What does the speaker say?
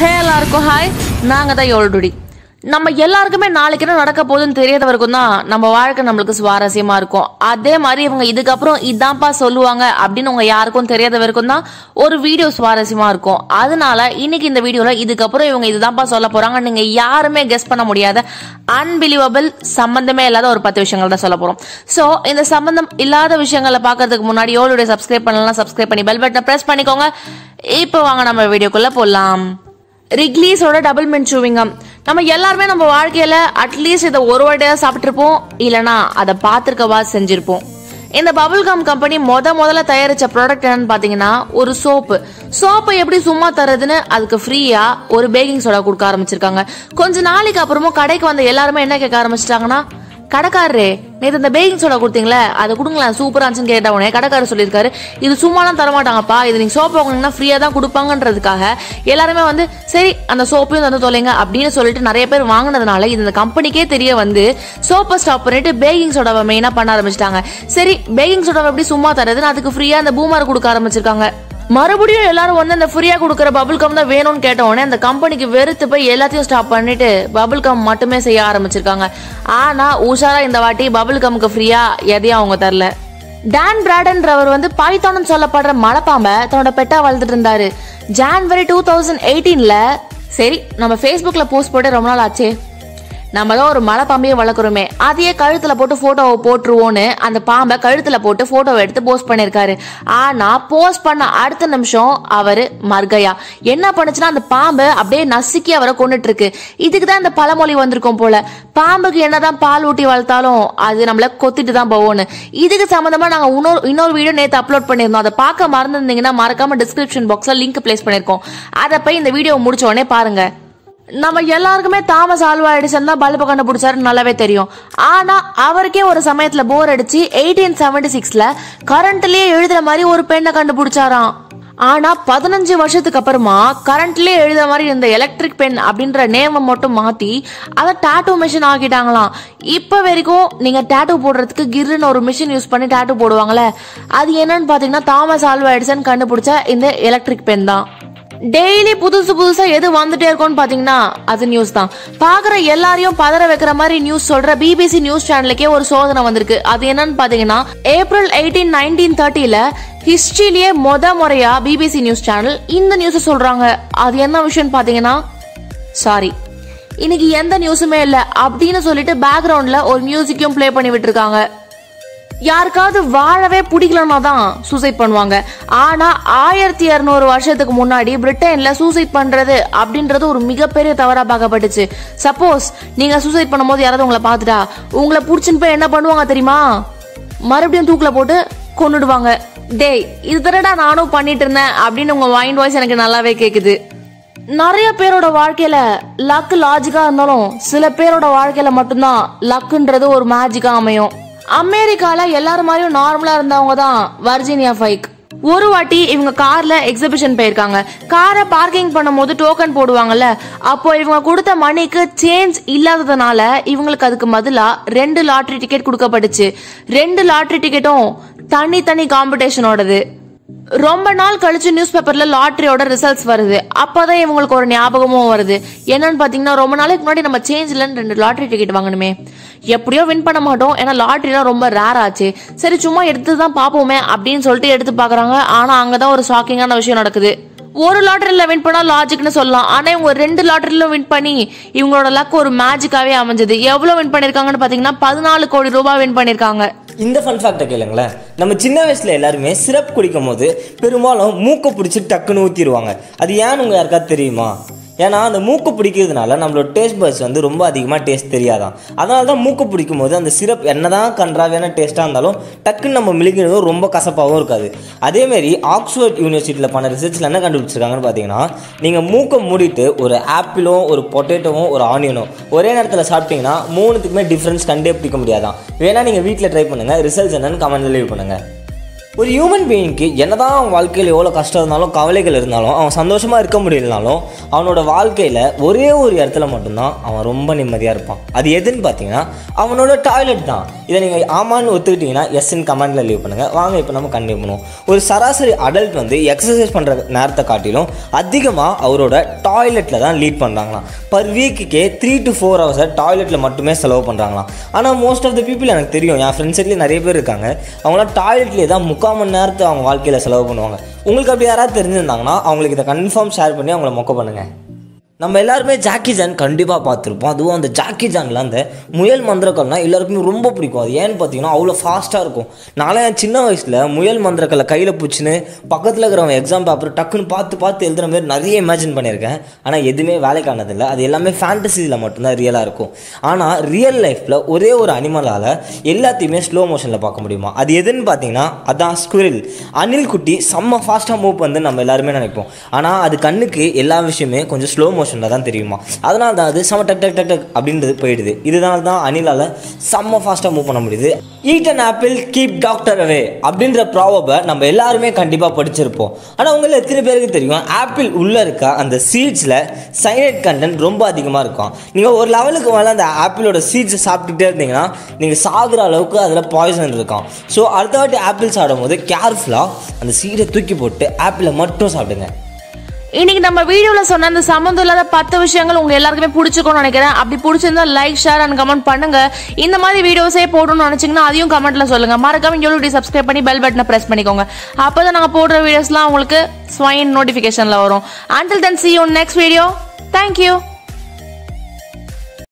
ஹே எல்லாருக்கும் ஹாய் நாங்கள் தான் யோல்டுடி நம்ம எல்லாருக்குமே நாளைக்கு என்ன நடக்க போகுதுன்னு தெரியாத வரைக்கும் தான் நம்ம வாழ்க்கை நம்மளுக்கு சுவாரஸ்யமா இருக்கும் அதே மாதிரி இவங்க இதுக்கப்புறம் இதான்ப்பா சொல்லுவாங்க அப்படின்னு உங்க யாருக்கும் தெரியாத வரைக்கும் தான் ஒரு வீடியோ சுவாரஸ்யமா இருக்கும் அதனால இன்னைக்கு இந்த வீடியோல இதுக்கப்புறம் இவங்க இதுதான்ப்பா சொல்ல போறாங்க நீங்க யாருமே கெஸ் பண்ண முடியாத அன்பிலீவபிள் சம்பந்தமே இல்லாத ஒரு பத்து விஷயங்கள் தான் சொல்ல போறோம் சோ இந்த சம்பந்தம் இல்லாத விஷயங்களை பார்க்கறதுக்கு முன்னாடி யோலுடைய சப்ஸ்கிரைப் பண்ணலாம் சப்ஸ்கிரைப் பண்ணி பெல் பட்டனை பிரஸ் பண்ணிக்கோங்க இப்போ வாங்க நம்ம வீடியோக்குள்ள போலாம் ரிக்லீஸோட டபுள் மின் சூவிங்கம் நம்ம எல்லாருமே நம்ம வாழ்க்கையில அட்லீஸ்ட் இதை ஒரு வாட்டியா சாப்பிட்டிருப்போம் இல்லனா அதை பார்த்துருக்கவா செஞ்சிருப்போம் இந்த பபுள் கம் கம்பெனி முத முதல்ல தயாரிச்ச ப்ராடக்ட் என்னன்னு பாத்தீங்கன்னா ஒரு சோப்பு சோப்பை எப்படி சும்மா தரதுன்னு அதுக்கு ஃப்ரீயா ஒரு பேக்கிங் சோடா கொடுக்க ஆரம்பிச்சிருக்காங்க கொஞ்ச நாளைக்கு அப்புறமும் கடைக்கு வந்த எல்லாருமே என்ன கேட்க ஆரம்பிச்சிட்டாங்கன்னா கடைக்காரரே நேற்று இந்த பேக்கிங் சோடா கொடுத்தீங்களே அதை கொடுங்களேன் சூப்பரா இருந்துச்சுன்னு கேட்ட உடனே கடைக்காரர் சொல்லியிருக்காரு இது சும்மாலாம் தரமாட்டாங்கப்பா இது நீங்க சோப்பு வாங்கினீங்கன்னா ஃப்ரீயா தான் கொடுப்பாங்கன்றதுக்காக எல்லாருமே வந்து சரி அந்த சோப்பையும் தந்து தொலைங்க அப்படின்னு சொல்லிட்டு நிறைய பேர் வாங்கினதுனால இது இந்த கம்பெனிக்கே தெரிய வந்து சோப்பை ஸ்டாப் பண்ணிட்டு பேக்கிங் சோடாவை மெயினா பண்ண ஆரம்பிச்சிட்டாங்க சரி பேக்கிங் சோடாவை எப்படி சும்மா தரதுன்னு அதுக்கு ஃப்ரீயா அந்த பூமர் கொடுக்க ஆரம்பிச்சிருக்காங்க மறுபடியும் எல்லாரும் வந்து அந்த ஃப்ரீயா கொடுக்குற பபுள் கம் தான் வேணும்னு கேட்ட உடனே அந்த கம்பெனிக்கு வெறுத்து போய் எல்லாத்தையும் ஸ்டாப் பண்ணிட்டு பபுள் கம் மட்டுமே செய்ய ஆரம்பிச்சிருக்காங்க ஆனா உஷாரா இந்த வாட்டி பபுள் கம்க்கு ஃப்ரீயா எதையும் அவங்க தரல டான் பிராடன்றவர் வந்து பைத்தான்னு சொல்லப்படுற மலைப்பாம்பை தன்னோட பெட்டா வளர்த்துட்டு இருந்தாரு ஜான்வரி டூ தௌசண்ட் எயிட்டீன்ல சரி நம்ம ஃபேஸ்புக்ல போஸ்ட் போட்டு ரொம்ப நாள் ஆச்சே நம்ம தான் ஒரு மலை பாம்பையே வளர்க்குறோமே அதையே கழுத்துல போட்டு போட்டோவை போட்டுருவோன்னு அந்த பாம்பை கழுத்துல போட்டு போட்டோவை எடுத்து போஸ்ட் பண்ணிருக்காரு ஆனா போஸ்ட் பண்ண அடுத்த நிமிஷம் அவரு மர்கையா என்ன பண்ணுச்சுன்னா அந்த பாம்பு அப்படியே நசுக்கி அவரை கொண்டுட்டு இருக்கு இதுக்கு தான் இந்த பழமொழி வந்திருக்கும் போல பாம்புக்கு என்னதான் பால் ஊட்டி வளர்த்தாலும் அது நம்மள கொத்திட்டு தான் போவோன்னு இதுக்கு சம்பந்தமா நாங்க இன்னொரு இன்னொரு வீடியோ நேத்து அப்லோட் பண்ணியிருந்தோம் அதை பார்க்க மறந்துருந்தீங்கன்னா மறக்காம டிஸ்கிரிப்ஷன் பாக்ஸ்ல லிங்க் பிளேஸ் பண்ணிருக்கோம் அதை போய் இந்த வீடியோ முடிச்ச உடனே பாருங்க நம்ம எல்லாருக்குமே தாமஸ் ஆல்வா எடிசன் தான் பல்பை கண்டுபிடிச்சாருன்னு நல்லாவே தெரியும் ஆனா அவருக்கே ஒரு சமயத்துல போர் அடிச்சு எயிட்டீன் செவன்டி சிக்ஸ்ல கரண்ட்லயே எழுதுற மாதிரி ஒரு பெண்ணை கண்டுபிடிச்சாராம் ஆனா பதினஞ்சு வருஷத்துக்கு அப்புறமா கரண்ட்லயே எழுதுற மாதிரி இந்த எலக்ட்ரிக் பென் அப்படின்ற நேம மட்டும் மாத்தி அதை டாட்டூ மிஷின் ஆக்கிட்டாங்களாம் இப்ப வரைக்கும் நீங்க டாட்டூ போடுறதுக்கு கிர்னு ஒரு மிஷின் யூஸ் பண்ணி டாட்டூ போடுவாங்கல்ல அது என்னன்னு பாத்தீங்கன்னா தாமஸ் ஆல்வா எடிசன் கண்டுபிடிச்ச இந்த எலக்ட்ரிக் பென் தான் டெய்லி புதுசு புதுசா எது வந்துட்டே இருக்கும்னு பாத்தீங்கன்னா அது நியூஸ் தான் பாக்குற எல்லாரையும் பதற வைக்கிற மாதிரி நியூஸ் சொல்ற பிபிசி நியூஸ் சேனலுக்கே ஒரு சோதனை வந்திருக்கு அது என்னன்னு பாத்தீங்கன்னா ஏப்ரல் எயிட்டீன் நைன்டீன் தேர்ட்டில ஹிஸ்டரியிலேயே மொத முறையா பிபிசி நியூஸ் சேனல் இந்த நியூஸ் சொல்றாங்க அது என்ன விஷயம்னு பாத்தீங்கன்னா சாரி இன்னைக்கு எந்த நியூஸுமே இல்ல அப்படின்னு சொல்லிட்டு பேக்ரவுண்ட்ல ஒரு மியூசிக்கையும் ப்ளே பண்ணி விட்டுருக்காங்க யாருக்காவது வாழவே பிடிக்கலன்னா தான் சூசைட் பண்ணுவாங்க ஆனா ஆயிரத்தி இருநூறு வருஷத்துக்கு முன்னாடி பிரிட்டன்ல சூசைட் பண்றது அப்படின்றது ஒரு மிகப்பெரிய தவறா பார்க்கப்பட்டுச்சு சப்போஸ் நீங்க சூசைட் பண்ணும்போது யாராவது உங்களை பார்த்துட்டா உங்களை புடிச்சுன்னு போய் என்ன பண்ணுவாங்க தெரியுமா மறுபடியும் தூக்கில போட்டு கொன்னுடுவாங்க டேய் இது தடடா நானும் பண்ணிட்டு இருந்தேன் அப்படின்னு உங்க மைண்ட் வாய்ஸ் எனக்கு நல்லாவே கேக்குது நிறைய பேரோட வாழ்க்கையில லக் லாஜிக்கா இருந்தாலும் சில பேரோட வாழ்க்கையில மட்டும்தான் லக்குன்றது ஒரு மேஜிக்கா அமையும் அமெரிக்கால எல்லாரும் மாதிரியும் நார்மலா இருந்தவங்க தான் வர்ஜீனியா ஃபைக் ஒரு வாட்டி இவங்க கார்ல எக்ஸிபிஷன் போயிருக்காங்க காரை பார்க்கிங் பண்ணும்போது டோக்கன் போடுவாங்கல்ல அப்போ இவங்க கொடுத்த மணிக்கு சேஞ்ச் இல்லாததுனால இவங்களுக்கு அதுக்கு பதிலா ரெண்டு லாட்டரி டிக்கெட் கொடுக்கப்பட்டுச்சு ரெண்டு லாட்டரி டிக்கெட்டும் தனி தனி காம்படிஷனோடது ரொம்ப நாள் கழிச்சு நியூஸ் பேப்பர்ல லாட்டரியோட ரிசல்ட்ஸ் வருது அப்பதான் இவங்களுக்கு ஒரு ஞாபகமும் வருது என்னன்னு பாத்தீங்கன்னா ரொம்ப நாளைக்கு முன்னாடி நம்ம சேஞ்ச் இல்லைன்னு ரெண்டு லாட்டரி டிக்கெட் வாங்கணுமே எப்படியோ வின் பண்ண மாட்டோம் ஏன்னா லாட்டரிலாம் ரொம்ப ரேர் ஆச்சு சரி சும்மா எடுத்து தான் பார்ப்போமே அப்படின்னு சொல்லிட்டு எடுத்து பாக்குறாங்க ஆனா அங்கதான் ஒரு ஷாக்கிங்கான விஷயம் நடக்குது ஒரு லாட்டரியில வின் பண்ணா லாஜிக்னு சொல்லலாம் ஆனா இவங்க ரெண்டு லாட்டரியில வின் பண்ணி இவங்களோட லக் ஒரு மேஜிக்காவே அமைஞ்சது எவ்வளவு வின் பண்ணிருக்காங்கன்னு பாத்தீங்கன்னா பதினாலு கோடி ரூபாய் வின் பண்ணிருக்காங்க இந்த ஃபன் ஃபேக்டை கேளுங்களேன் நம்ம சின்ன வயசில் எல்லாருமே சிரப் குடிக்கும் போது பெரும்பாலும் மூக்கை பிடிச்சி டக்குன்னு ஊற்றிடுவாங்க அது ஏன்னு உங்கள் யாருக்காவது தெரியுமா ஏன்னா அந்த மூக்கு பிடிக்கிறதுனால நம்மளோட டேஸ்ட் பர்ஸ் வந்து ரொம்ப அதிகமாக டேஸ்ட் தெரியாதான் அதனால தான் மூக்கு பிடிக்கும் போது அந்த சிரப் என்னதான் கன்றாவியான டேஸ்ட்டாக இருந்தாலும் டக்குன்னு நம்ம மிளிக்கிறதும் ரொம்ப கசப்பாகவும் இருக்காது அதேமாரி ஆக்ஸ்ஃபோர்ட் யூனிவர்சிட்டியில் பண்ண ரிசர்ச்சில் என்ன கண்டுபிடிச்சிருக்காங்கன்னு பார்த்தீங்கன்னா நீங்கள் மூக்கை மூடிட்டு ஒரு ஆப்பிளும் ஒரு பொட்டேட்டோவும் ஒரு ஆனியனும் ஒரே நேரத்தில் சாப்பிட்டீங்கன்னா மூணுத்துக்குமே டிஃப்ரென்ஸ் கண்டே பிடிக்க முடியாதான் வேணா நீங்கள் வீட்டில் ட்ரை பண்ணுங்கள் ரிசல்ட்ஸ் என்னன்னு கமெண்ட்ல லீவ் பண்ணுங்கள் ஒரு ஹியூமன் பீயிங்க்கு என்னதான் அவன் வாழ்க்கையில் எவ்வளோ கஷ்டம் இருந்தாலும் கவலைகள் இருந்தாலும் அவன் சந்தோஷமாக இருக்க முடியலனாலும் அவனோட வாழ்க்கையில் ஒரே ஒரு இடத்துல மட்டும்தான் அவன் ரொம்ப நிம்மதியாக இருப்பான் அது எதுன்னு பார்த்தீங்கன்னா அவனோட டாய்லெட் தான் இதை நீங்கள் ஆமான்னு ஒத்துக்கிட்டீங்கன்னா எஸ்ன்னு கமெண்ட்டில் லீவ் பண்ணுங்கள் வாங்க இப்போ நம்ம கண்டினியூ பண்ணுவோம் ஒரு சராசரி அடல்ட் வந்து எக்ஸசைஸ் பண்ணுற நேரத்தை காட்டிலும் அதிகமாக அவரோட டாய்லெட்டில் தான் லீட் பண்ணுறாங்களாம் பர் வீக்குக்கே த்ரீ டு ஃபோர் ஹவர்ஸை டாய்லெட்டில் மட்டுமே செலவு பண்ணுறாங்களாம் ஆனால் மோஸ்ட் ஆஃப் த பீப்புள் எனக்கு தெரியும் என் ஃப்ரெண்ட்ஸ் சைட்லேயே நிறைய பேர் இருக்காங்க அவங்களாம் டாய்லெட்லேயே தான் முக்கால் மணி நேரத்தை அவங்க வாழ்க்கையில் செலவு பண்ணுவாங்க உங்களுக்கு அப்படி யாராவது தெரிஞ்சிருந்தாங்கன்னா அவங்களுக்கு இதை கன்ஃபார்ம் ஷேர் பண்ணி அவங்கள மொக்க பண்ணுங்கள் நம்ம எல்லாருமே ஜாக்கி ஜான் கண்டிப்பாக பார்த்துருப்போம் அதுவும் அந்த ஜாக்கி ஜானில் அந்த முயல் மந்திரக்கல்னா எல்லாருக்குமே ரொம்ப பிடிக்கும் அது ஏன்னு பார்த்தீங்கன்னா அவ்வளோ ஃபாஸ்ட்டாக இருக்கும் நானே என் சின்ன வயசில் முயல் மந்திரக்கல்லை கையில் பிடிச்சின்னு பக்கத்தில் இருக்கிறவங்க எக்ஸாம் பேப்பர் டக்குன்னு பார்த்து பார்த்து எழுதுற மாதிரி நிறைய இமேஜின் பண்ணியிருக்கேன் ஆனால் எதுவுமே வேலைக்கானதில்லை அது எல்லாமே ஃபேண்டசியில் மட்டும்தான் ரியலாக இருக்கும் ஆனால் ரியல் லைஃப்பில் ஒரே ஒரு அனிமலால் எல்லாத்தையுமே ஸ்லோ மோஷனில் பார்க்க முடியுமா அது எதுன்னு பார்த்தீங்கன்னா அதான் ஸ்குரில் அணில் குட்டி செம்ம ஃபாஸ்ட்டாக மூவ் வந்து நம்ம எல்லாருமே நினைப்போம் ஆனால் அது கண்ணுக்கு எல்லா விஷயமே கொஞ்சம் ஸ்லோ மோஷனில் தான் தெரியுமா அதனால தான் அது செம்ம டக் டக் டக் டக் அப்படின்றது போயிடுது இதனால தான் அணிலால் செம்ம ஃபாஸ்ட்டாக மூவ் பண்ண முடியுது eat an apple keep doctor away அப்படின்ற ப்ராவபை நம்ம எல்லாருமே கண்டிப்பாக படிச்சிருப்போம் ஆனால் உங்களில் எத்தனை பேருக்கு தெரியும் ஆப்பிள் உள்ளே இருக்க அந்த சீட்ஸில் சைனைட் கண்டென்ட் ரொம்ப அதிகமாக இருக்கும் நீங்கள் ஒரு லெவலுக்கு மேலே அந்த ஆப்பிளோட சீட்ஸை சாப்பிட்டுட்டே இருந்தீங்கன்னா நீங்கள் சாகுற அளவுக்கு அதில் பாய்சன் இருக்கும் ஸோ அடுத்த வாட்டி ஆப்பிள் சாப்பிடும்போது கேர்ஃபுல்லாக அந்த சீடை தூக்கி போட்டு ஆப்பிளை மட்டும் சாப்பிடுங்க இன்னைக்கு நம்ம வீடியோல சொன்ன அந்த சம்மந்தம் இல்லாத பத்து விஷயங்கள் உங்க எல்லாருக்குமே பிடிச்சிருக்கும்னு நினைக்கிறேன் அப்படி பிடிச்சிருந்தா லைக் ஷேர் அண்ட் கமெண்ட் பண்ணுங்க இந்த மாதிரி வீடியோஸே போடணும்னு நினைச்சீங்கன்னா அதையும் கமெண்ட்ல சொல்லுங்க மறக்காம யூடியூப் சப்ஸ்கிரைப் பண்ணி பெல் பட்டனை பிரஸ் பண்ணிக்கோங்க அப்பதான் நாங்க போடுற வீடியோஸ்லாம் உங்களுக்கு ஸ்வைன் நோட்டிபிகேஷன்ல வரும் until then see you on next video thank you